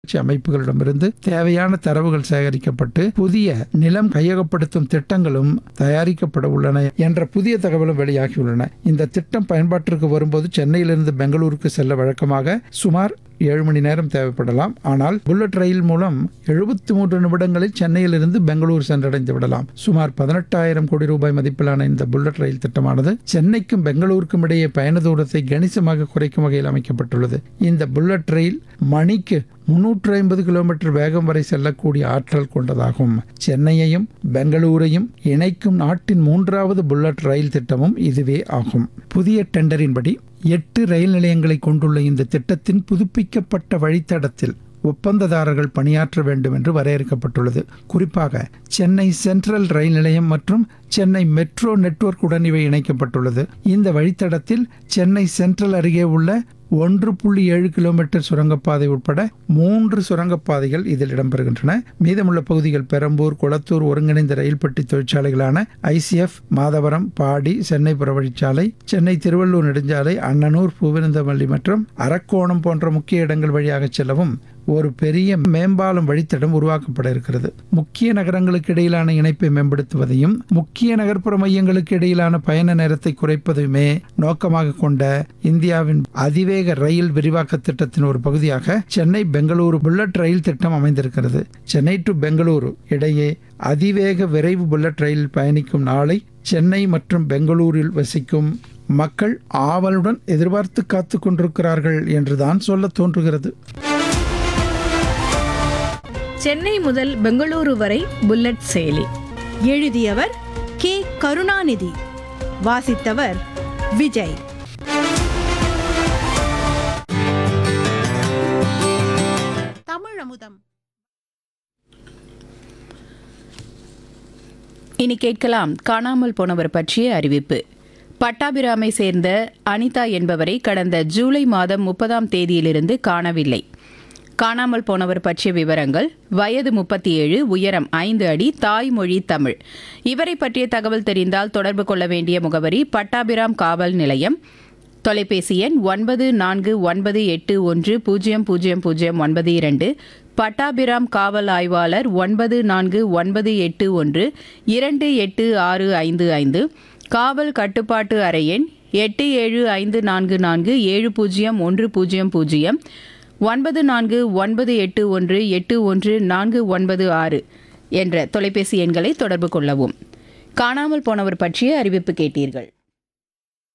உள்ளாட்சி அமைப்புகளிடமிருந்து தேவையான தரவுகள் சேகரிக்கப்பட்டு புதிய நிலம் கையகப்படுத்தும் திட்டங்களும் தயாரிக்கப்பட உள்ளன என்ற புதிய தகவலும் வெளியாகியுள்ளன இந்த திட்டம் பயன்பாட்டிற்கு வரும்போது சென்னையிலிருந்து பெங்களூருக்கு செல்ல வழக்கமாக சுமார் ஏழு மணி நேரம் தேவைப்படலாம் ஆனால் புல்லட் ரயில் மூலம் எழுபத்தி மூன்று நிமிடங்களில் சென்னையிலிருந்து பெங்களூர் சென்றடைந்து விடலாம் சுமார் பதினெட்டாயிரம் கோடி ரூபாய் மதிப்பிலான இந்த புல்லட் ரயில் திட்டமானது சென்னைக்கும் பெங்களூருக்கும் இடையே பயண தூரத்தை கணிசமாக குறைக்கும் வகையில் அமைக்கப்பட்டுள்ளது இந்த புல்லட் ரயில் மணிக்கு முன்னூற்று ஐம்பது கிலோமீட்டர் வேகம் வரை செல்லக்கூடிய ஆற்றல் கொண்டதாகும் சென்னையையும் பெங்களூரையும் இணைக்கும் நாட்டின் மூன்றாவது புல்லட் ரயில் திட்டமும் இதுவே ஆகும் புதிய டெண்டரின்படி எட்டு ரயில் நிலையங்களை கொண்டுள்ள இந்த திட்டத்தின் புதுப்பிக்கப்பட்ட வழித்தடத்தில் ஒப்பந்ததாரர்கள் பணியாற்ற வேண்டும் என்று வரையறுக்கப்பட்டுள்ளது குறிப்பாக சென்னை சென்ட்ரல் ரயில் நிலையம் மற்றும் சென்னை மெட்ரோ நெட்வொர்க் உடன் இவை இணைக்கப்பட்டுள்ளது இந்த வழித்தடத்தில் சென்னை சென்ட்ரல் அருகே உள்ள ஒன்று புள்ளி ஏழு கிலோமீட்டர் சுரங்கப்பாதை உட்பட மூன்று சுரங்கப்பாதைகள் இதில் இடம்பெறுகின்றன மீதமுள்ள பகுதிகள் பெரம்பூர் குளத்தூர் ஒருங்கிணைந்த ரயில் பெட்டி தொழிற்சாலைகளான ஐசிஎஃப் மாதவரம் பாடி சென்னை புறவழிச்சாலை சென்னை திருவள்ளூர் நெடுஞ்சாலை அண்ணனூர் பூவிருந்தமல்லி மற்றும் அரக்கோணம் போன்ற முக்கிய இடங்கள் வழியாக செல்லவும் ஒரு பெரிய மேம்பாலம் வழித்தடம் உருவாக்கப்பட இருக்கிறது முக்கிய நகரங்களுக்கு இடையிலான இணைப்பை மேம்படுத்துவதையும் முக்கிய நகர்ப்புற மையங்களுக்கு இடையிலான பயண நேரத்தை குறைப்பதுமே நோக்கமாக கொண்ட இந்தியாவின் அதிவேக ரயில் விரிவாக்க திட்டத்தின் ஒரு பகுதியாக சென்னை பெங்களூரு புல்லட் ரயில் திட்டம் அமைந்திருக்கிறது சென்னை டு பெங்களூரு இடையே அதிவேக விரைவு புல்லட் ரயில் பயணிக்கும் நாளை சென்னை மற்றும் பெங்களூரில் வசிக்கும் மக்கள் ஆவலுடன் எதிர்பார்த்து காத்து கொண்டிருக்கிறார்கள் என்றுதான் சொல்ல தோன்றுகிறது சென்னை முதல் பெங்களூரு வரை புல்லட் செயலி எழுதியவர் கே கருணாநிதி வாசித்தவர் விஜய் தமிழமுதம் இனி கேட்கலாம் காணாமல் போனவர் பற்றிய அறிவிப்பு பட்டாபிராமை சேர்ந்த அனிதா என்பவரை கடந்த ஜூலை மாதம் முப்பதாம் தேதியிலிருந்து காணவில்லை காணாமல் போனவர் பற்றிய விவரங்கள் வயது முப்பத்தி ஏழு உயரம் ஐந்து அடி தாய்மொழி தமிழ் இவரை பற்றிய தகவல் தெரிந்தால் தொடர்பு கொள்ள வேண்டிய முகவரி பட்டாபிராம் காவல் நிலையம் தொலைபேசி எண் ஒன்பது நான்கு ஒன்பது எட்டு ஒன்று பூஜ்ஜியம் பூஜ்ஜியம் பூஜ்ஜியம் ஒன்பது இரண்டு பட்டாபிராம் காவல் ஆய்வாளர் ஒன்பது நான்கு ஒன்பது எட்டு ஒன்று இரண்டு எட்டு ஆறு ஐந்து ஐந்து காவல் கட்டுப்பாட்டு அறை எண் எட்டு ஏழு ஐந்து நான்கு நான்கு ஏழு பூஜ்ஜியம் ஒன்று பூஜ்ஜியம் பூஜ்ஜியம் ஒன்பது நான்கு ஒன்பது எட்டு ஒன்று எட்டு ஒன்று நான்கு ஒன்பது ஆறு என்ற தொலைபேசி எண்களை தொடர்பு கொள்ளவும் காணாமல் போனவர் பற்றிய அறிவிப்பு கேட்டீர்கள்